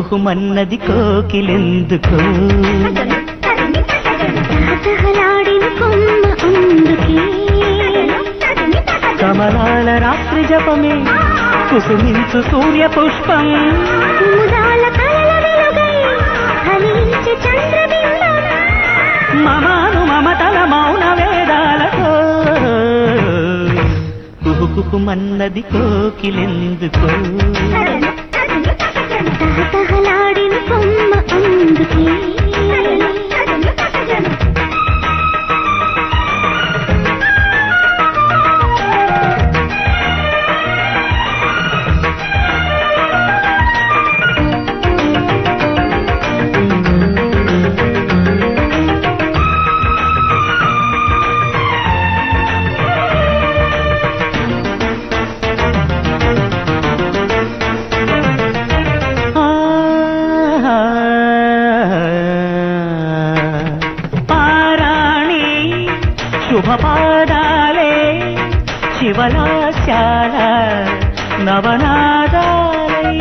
కుహుకుహుమన్నది కోకిలెందుకో తహతహలాడిన కొమ్మ అందుకే కమలాల రాత్రి జపమే కుసుమించు సూర్య పుష్పం కుముదాల కలల వెలుగై హరించే చంద్రబింబం మమాను మమతల మౌన వేదాలతో కుహుకుహుమన్నది కోకిలెందుకో తహతహలాడిన కొమ్మ అందుకే పారాణి శుభపాదాలే శివలాశాల నవనాదాలై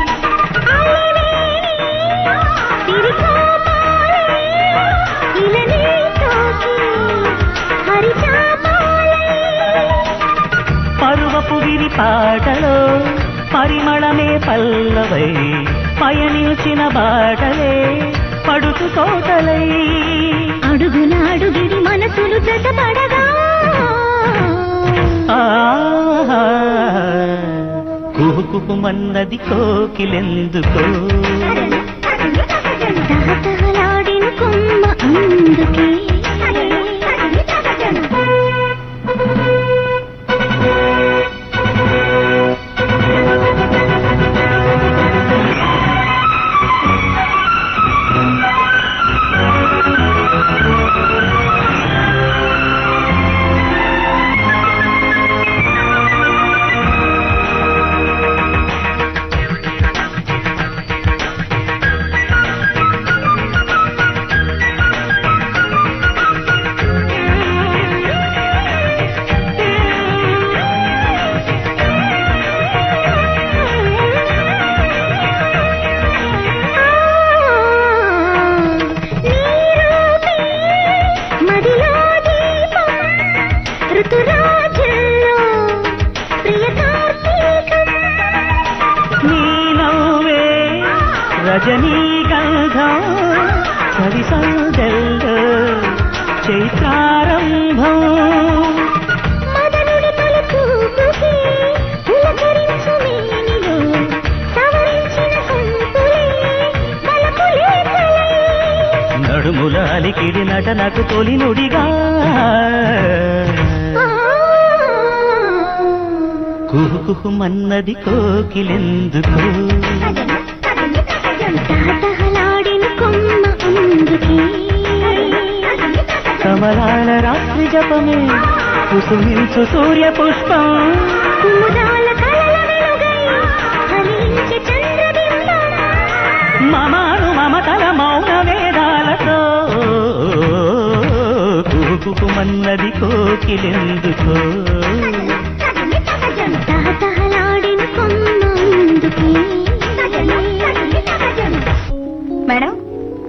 పరువపు విరి పాటలో పరిమళమే పల్లవై పయనించిన బాటలే పడుచు తోటలై అడుగున అడుగిడి మనసులు జతపడగా కుహుకుహుమన్నది కోకిలెందుకో తహతహలాడిన కొమ్మ అందుకే మదిలో దీపం ఋతురాజుల్లో ప్రియ కార్తీకం నీ నవ్వే రజనీగంధం కవి సందెల్లో చైత్రారంభం మదనుడి తలచూపుకి పులకరించు మేనిలో సవరించిన సొంపులే బలపులేఖలే నడుముల అలికిడి నటనకు తొలి నుడిగా కుహుకుహుమన్నది కోకిలెందుకో తహతహలాడిన కొమ్మ అందుకే కమలాల రాత్రి జపమే కుసుమించు సూర్య పుష్పం కుముదాల కలల వెలుగై హరించే చంద్రబింబం మమాను మమతల మౌన వేదాలతో కుహుకుహుమన్నది కోకిలెందుకో